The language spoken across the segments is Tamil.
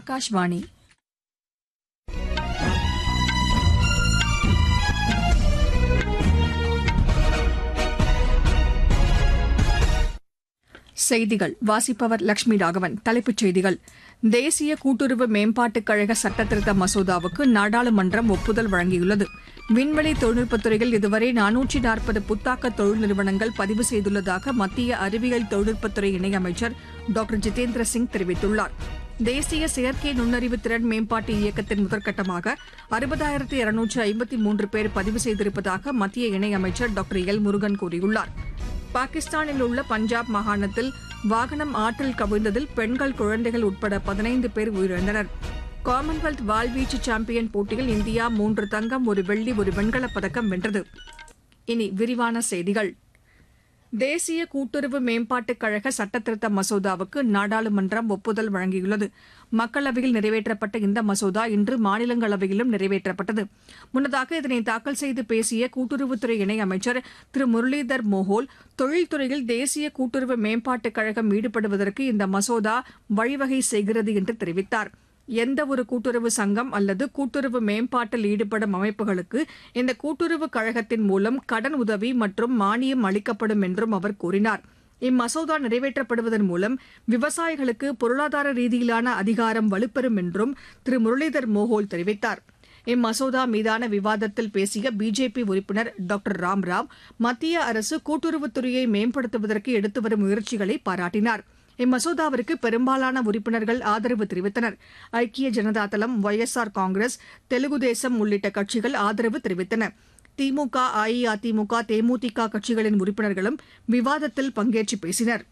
ஆகாஷ்வாணி செய்திகள் வாசிப்பவர் லட்சுமி ராகவன் தலைப்புச் செய்திகள் தேசிய கூட்டுறவு மேம்பாட்டுக் கழக சட்டத்திருத்த மசோதாவுக்கு நாடாளுமன்றம் ஒப்புதல் வழங்கியுள்ளது விண்வெளி தொழில்நுட்பத் துறையில் இதுவரை நானூற்றி நாற்பது புத்தாக்க தொழில் நிறுவனங்கள் பதிவு செய்துள்ளதாக மத்திய அறிவியல் தொழில்நுட்பத்துறை இணையமைச்சர் டாக்டர் ஜிதேந்திர சிங் தெரிவித்துள்ளார் தேசிய செயற்கை நுண்ணறிவு திறன் மேம்பாட்டு இயக்கத்தின் முதற்கட்டமாக அறுபதாயிரத்து இருநூற்று ஐம்பத்தி மூன்று பேர் பதிவு செய்திருப்பதாக மத்திய இணையமைச்சர் டாக்டர் எல் முருகன் கூறியுள்ளார் பாகிஸ்தானில் உள்ள பஞ்சாப் மாகாணத்தில் வாகனம் ஆற்றில் கவிழ்ந்ததில் பெண்கள் குழந்தைகள் உட்பட பதினைந்து பேர் உயிரிழந்தனர் காமன்வெல்த் வாள்வீச்சு சாம்பியன் போட்டியில் இந்தியா மூன்று தங்கம் ஒரு வெள்ளி ஒரு வெண்கலப் பதக்கம் வென்றது இனி விரிவான செய்திகள் தேசிய கூட்டுறவு மேம்பாட்டுக் கழக சட்டத்திருத்த மசோதாவுக்கு நாடாளுமன்றம் ஒப்புதல் வழங்கியுள்ளது மக்களவையில் நிறைவேற்றப்பட்ட இந்த மசோதா இன்று மாநிலங்களவையிலும் நிறைவேற்றப்பட்டது முன்னதாக இதனை தாக்கல் செய்து பேசிய கூட்டுறவுத்துறை இணையமைச்சர் திரு முரளிதர் மோஹோல் தொழில்துறையில் தேசிய கூட்டுறவு மேம்பாட்டுக் கழகம் ஈடுபடுவதற்கு இந்த மசோதா வழிவகை செய்கிறது என்று தெரிவித்தார் எந்த ஒரு கூட்டுறவு சங்கம் அல்லது கூட்டுறவு மேம்பாட்டில் ஈடுபடும் அமைப்புகளுக்கு இந்த கூட்டுறவு கழகத்தின் மூலம் கடன் உதவி மற்றும் மானியம் அளிக்கப்படும் என்றும் அவர் கூறினார் இம்மசோதா நிறைவேற்றப்படுவதன் மூலம் விவசாயிகளுக்கு பொருளாதார ரீதியிலான அதிகாரம் வலுப்பெறும் என்றும் திரு முரளிதர் மோகோல் தெரிவித்தார் இம்மசோதா மீதான விவாதத்தில் பேசிய பிஜேபி உறுப்பினர் டாக்டர் ராம்ராவ் மத்திய அரசு கூட்டுறவுத்துறையை மேம்படுத்துவதற்கு எடுத்து வரும் முயற்சிகளை பாராட்டினார் இம்மசோதாவிற்கு பெரும்பாலான உறுப்பினர்கள் ஆதரவு தெரிவித்தனர் ஐக்கிய Janata Dal Y S R Congress Telugu Desam உள்ளிட்ட கட்சிகள் ஆதரவு தெரிவித்தன திமுக அஇஅதிமுக தேமுதிக கட்சிகளின் உறுப்பினர்களும் விவாதத்தில் பங்கேற்று பேசினர்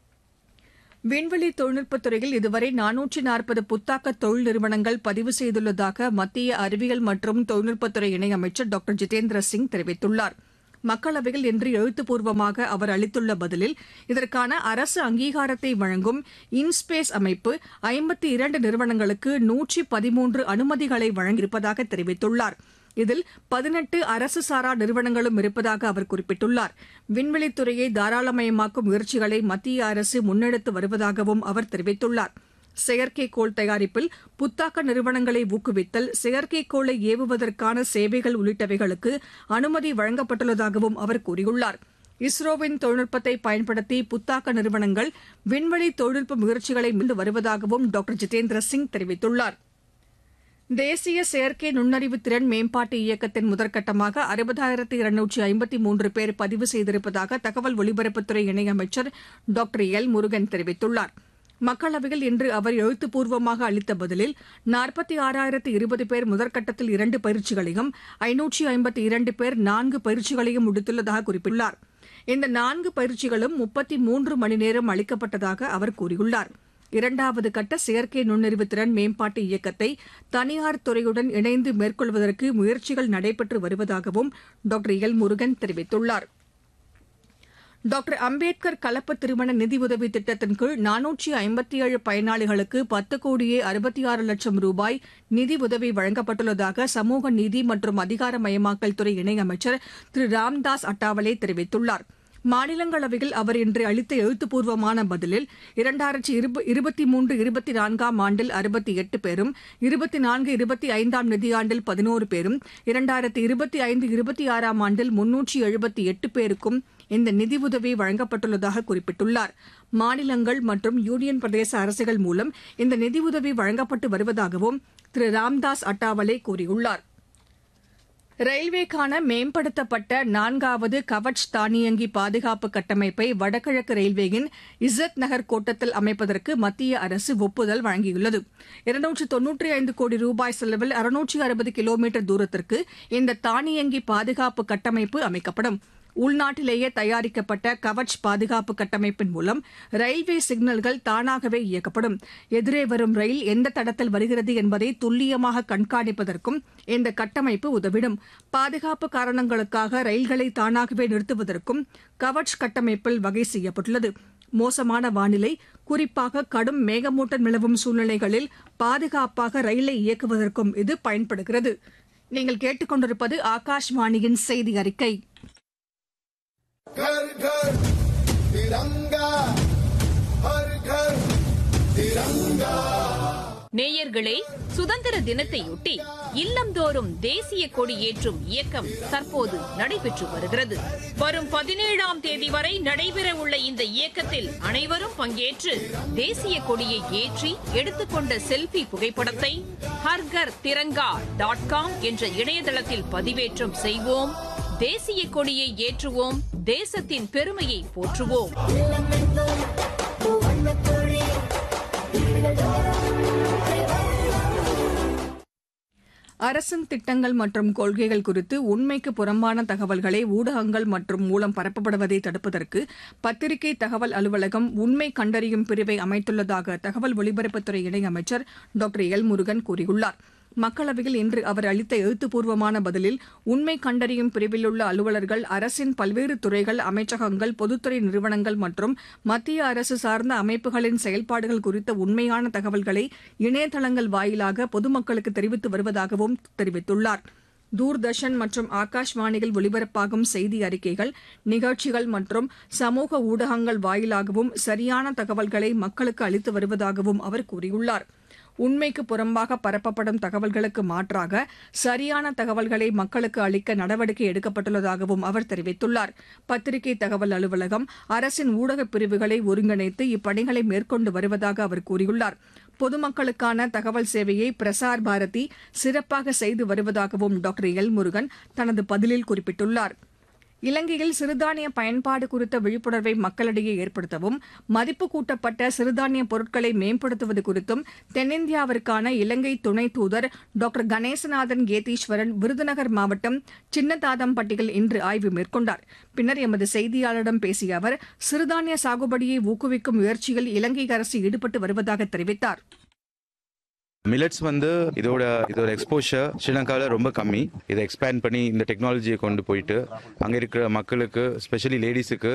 விண்வெளி தொழில்நுட்பத் துறையில் இதுவரை நானூற்றி நாற்பது புத்தாக்க தொழில் நிறுவனங்கள் பதிவு செய்துள்ளதாக மத்திய அறிவியல் மற்றும் தொழில்நுட்பத்துறை இணையமைச்சர் டாக்டர் ஜிதேந்திர சிங் தெரிவித்துள்ளார் மக்களவையில் இன்று எழுத்துப்பூர்வமாக அவர் அளித்துள்ள பதிலில் இதற்கான அரசு அங்கீகாரத்தை வழங்கும் இன்ஸ்பேஸ் அமைப்பு ஐம்பத்தி இரண்டு நிறுவனங்களுக்கு நூற்றி பதிமூன்று அனுமதிகளை வழங்கியிருப்பதாக தெரிவித்துள்ளார் இதில் பதினெட்டு அரசு சாரா நிறுவனங்களும் இருப்பதாக அவர் குறிப்பிட்டுள்ளார் விண்வெளித்துறையை தாராளமயமாக்கும் முயற்சிகளை மத்திய அரசு முன்னெடுத்து வருவதாகவும் அவர் தெரிவித்துள்ளார் செயற்கைக்கோள் தயாரிப்பில் புத்தாக்க நிறுவனங்களை ஊக்குவித்தல் செயற்கைக்கோளை ஏவுவதற்கான சேவைகள் உள்ளிட்டவைகளுக்கு அனுமதி வழங்கப்பட்டுள்ளதாகவும் அவர் கூறியுள்ளார் இஸ்ரோவின் தொழில்நுட்பத்தை பயன்படுத்தி புத்தாக்க நிறுவனங்கள் விண்வெளி தொழில்நுட்ப முயற்சிகளை மீண்டு வருவதாகவும் டாக்டர் ஜிதேந்திர சிங் தெரிவித்துள்ளார் தேசிய செயற்கை நுண்ணறிவு திறன் மேம்பாட்டு இயக்கத்தின் முதற்கட்டமாக அறுபதாயிரத்து இருநூற்றி ஐம்பத்தி மூன்று பேர் பதிவு செய்திருப்பதாக தகவல் ஒலிபரப்புத்துறை இணையமைச்சர் டாக்டர் எல் முருகன் தெரிவித்துள்ளார் மக்களவையில் இன்று அவர் எழுத்துப்பூர்வமாக அளித்த பதிலில் நாற்பத்தி ஆறாயிரத்து இருபது பேர் முதற்கட்டத்தில் இரண்டு பயிற்சிகளையும் ஐநூற்றி ஐம்பத்தி இரண்டு பேர் நான்கு பயிற்சிகளையும் முடித்துள்ளதாக குறிப்பிட்டுள்ளார் இந்த நான்கு பயிற்சிகளும் முப்பத்தி மூன்று மணி நேரம் அளிக்கப்பட்டதாக அவர் கூறியுள்ளார் இரண்டாவது கட்ட செயற்கை நுண்ணறிவு திறன் மேம்பாட்டு இயக்கத்தை தனியார் துறையுடன் இணைந்து மேற்கொள்வதற்கு முயற்சிகள் நடைபெற்று வருவதாகவும் டாக்டர் எல் முருகன் தெரிவித்துள்ளார் டாக்டர் அம்பேத்கர் கலப்பு திருமண நிதியுதவி திட்டத்தின் கீழ் நானூற்றி ஐம்பத்தி ஏழு பயனாளிகளுக்கு பத்து கோடியே அறுபத்தி ஆறு லட்சம் ரூபாய் நிதி உதவி வழங்கப்பட்டுள்ளதாக சமூக நீதி மற்றும் அதிகாரமயமாக்கல் துறை இணையமைச்சர் திரு ராம்தாஸ் அட்டாவலே தெரிவித்துள்ளார் மாநிலங்களவையில் அவர் இன்று அளித்த எழுத்துப்பூர்வமான பதிலில் இரண்டாயிரத்தி இருபத்தி மூன்று இருபத்தி நான்காம் ஆண்டில் அறுபத்தி எட்டு பேரும் இருபத்தி நான்கு இருபத்தி ஐந்தாம் நிதியாண்டில் பதினோரு பேரும் இரண்டாயிரத்தி இருபத்தி ஐந்து இருபத்தி ஆறாம் ஆண்டில் முன்னூற்றி எழுபத்தி எட்டு பேருக்கும் இந்த நிதியுதவி வழங்கப்பட்டுள்ளதாக குறிப்பிட்டுள்ளார் மாநிலங்கள் மற்றும் யூனியன் பிரதேச அரசுகள் மூலம் இந்த நிதியுதவி வழங்கப்பட்டு வருவதாகவும் திரு ராம்தாஸ் அட்டாவலே கூறியுள்ளார் ரயில்வேக்கான மேம்படுத்தப்பட்ட நான்காவது கவச் தானியங்கி பாதுகாப்பு கட்டமைப்பை வடகிழக்கு ரயில்வேயின் இசத் நகர் கோட்டத்தில் அமைப்பதற்கு மத்திய அரசு ஒப்புதல் வழங்கியுள்ளது இருநூற்று தொன்னூற்றி ஐந்து கோடி ரூபாய் செலவில் அறுநூற்றி அறுபது கிலோமீட்டர் தூரத்திற்கு இந்த தானியங்கி பாதுகாப்பு கட்டமைப்பு அமைக்கப்படும் உள்நாட்டிலேயே தயாரிக்கப்பட்ட கவச் பாதுகாப்பு கட்டமைப்பின் மூலம் ரயில்வே சிக்னல்கள் தானாகவே இயக்கப்படும் எதிரே வரும் ரயில் எந்த தடத்தில் வருகிறது என்பதை துல்லியமாக கண்காணிப்பதற்கும் இந்த கட்டமைப்பு உதவிடும் பாதுகாப்பு காரணங்களுக்காக ரயில்களை தானாகவே நிறுத்துவதற்கும் கவச் கட்டமைப்பில் வகை செய்யப்பட்டுள்ளது மோசமான வானிலை குறிப்பாக கடும் மேகமூட்டம் நிலவும் சூழ்நிலைகளில் பாதுகாப்பாக ரயிலை இயக்குவதற்கும் இது பயன்படுகிறது நீங்கள் கேட்டுக்கொண்டிருப்பது ஆகாஷ்வாணியின் செய்தி அறிக்கை घर घर तिरंगा हर घर तिरंगा நேயர்களே சுதந்திர தினத்தையொட்டி இல்லந்தோறும் தேசிய கொடி ஏற்றும் இயக்கம் தற்போது நடைபெற்று வருகிறது வரும் பதினேழாம் தேதி வரை நடைபெற உள்ள இந்த இயக்கத்தில் அனைவரும் பங்கேற்று தேசிய கொடியை ஏற்றி எடுத்துக்கொண்ட செல்ஃபி புகைப்படத்தை ஹர்கர் திரங்கா டாட் காம் என்ற இணையதளத்தில் பதிவேற்றம் செய்வோம் தேசிய கொடியை ஏற்றுவோம் தேசத்தின் பெருமையை போற்றுவோம் அரசின் திட்டங்கள் மற்றும் கொள்கைகள் குறித்து உண்மைக்கு புறம்பான தகவல்களை ஊடகங்கள் மற்றும் மூலம் பரப்பப்படுவதை தடுப்பதற்கு பத்திரிகை தகவல் அலுவலகம் உண்மை கண்டறியும் பிரிவை அமைத்துள்ளதாக தகவல் ஒலிபரப்புத்துறை இணையமைச்சர் டாக்டர் எல் முருகன் கூறியுள்ளார் மக்களவையில் இன்று அவர் அளித்த எழுத்துப்பூர்வமான பதிலில் உண்மை கண்டறியும் பிரிவில் உள்ள அலுவலர்கள் அரசின் பல்வேறு துறைகள் அமைச்சகங்கள் பொதுத்துறை நிறுவனங்கள் மற்றும் மத்திய அரசு சார்ந்த அமைப்புகளின் செயல்பாடுகள் குறித்த உண்மையான தகவல்களை இணையதளங்கள் வாயிலாக பொதுமக்களுக்கு தெரிவித்து வருவதாகவும் தெரிவித்துள்ளார் தூர்தர்ஷன் மற்றும் ஆகாஷ்வாணியில் ஒலிபரப்பாகும் செய்தி அறிக்கைகள் நிகழ்ச்சிகள் மற்றும் சமூக ஊடகங்கள் வாயிலாகவும் சரியான தகவல்களை மக்களுக்கு அளித்து வருவதாகவும் அவர் கூறியுள்ளார் உண்மைக்கு புறம்பாக பரப்பப்படும் தகவல்களுக்கு மாற்றாக சரியான தகவல்களை மக்களுக்கு அளிக்க நடவடிக்கை எடுக்கப்பட்டுள்ளதாகவும் அவர் தெரிவித்துள்ளார் பத்திரிகை தகவல் அலுவலகம் அரசின் ஊடகப் பிரிவுகளை ஒருங்கிணைத்து இப்பணிகளை மேற்கொண்டு வருவதாக அவர் கூறியுள்ளார் பொதுமக்களுக்கான தகவல் சேவையை பிரசார் பாரதி சிறப்பாக செய்து வருவதாகவும் டாக்டர் எல் முருகன் தனது பதிலில் குறிப்பிட்டுள்ளார் இலங்கையில் சிறுதானிய பயன்பாடு குறித்த விழிப்புணர்வை மக்களிடையே ஏற்படுத்தவும் மதிப்பு கூட்டப்பட்ட சிறுதானிய பொருட்களை மேம்படுத்துவது குறித்தும் தென்னிந்தியாவிற்கான இலங்கை துணை தூதர் டாக்டர் கணேசநாதன் கேதீஸ்வரன் விருதுநகர் மாவட்டம் சின்னதாதம்பட்டியில் இன்று ஆய்வு மேற்கொண்டார் பின்னர் எமது செய்தியாளரிடம் பேசிய அவர் சிறுதானிய சாகுபடியை ஊக்குவிக்கும் முயற்சியில் இலங்கை அரசு ஈடுபட்டு வருவதாக தெரிவித்தார் மில்லட்ஸ் வந்து இதோட இதோட எக்ஸ்போஷர் ஸ்ரீலங்காவில் ரொம்ப கம்மி இதை எக்ஸ்பேண்ட் பண்ணி இந்த டெக்னாலஜியை கொண்டு போயிட்டு அங்கே இருக்கிற மக்களுக்கு ஸ்பெஷலி லேடிஸுக்கு